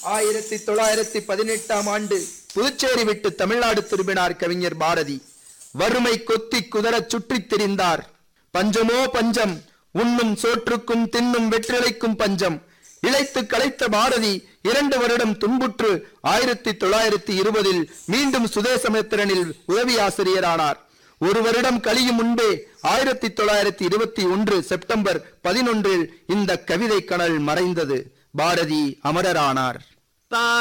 ஆயிரத்தி தொள்ளாயிரத்தி பதினெட்டாம் ஆண்டு புதுச்சேரி விட்டு தமிழ்நாடு திரும்பினார் கவிஞர் பாரதி வறுமை கொத்தி குதறச் சுற்றித் திரிந்தார் பஞ்சமோ பஞ்சம் உண்ணும் சோற்றுக்கும் தின்னும் வெற்றிலைக்கும் பஞ்சம் இழைத்து களைத்த பாரதி இரண்டு வருடம் துன்புற்று ஆயிரத்தி தொள்ளாயிரத்தி இருபதில் மீண்டும் சுதேசமித்திரனில் உதவி ஆசிரியரானார் ஒரு வருடம் கழியும் முன்பே ஆயிரத்தி தொள்ளாயிரத்தி இருபத்தி ஒன்று செப்டம்பர் பதினொன்றில் இந்த கவிதை கனல் மறைந்தது பாரதி அமரரானார் தா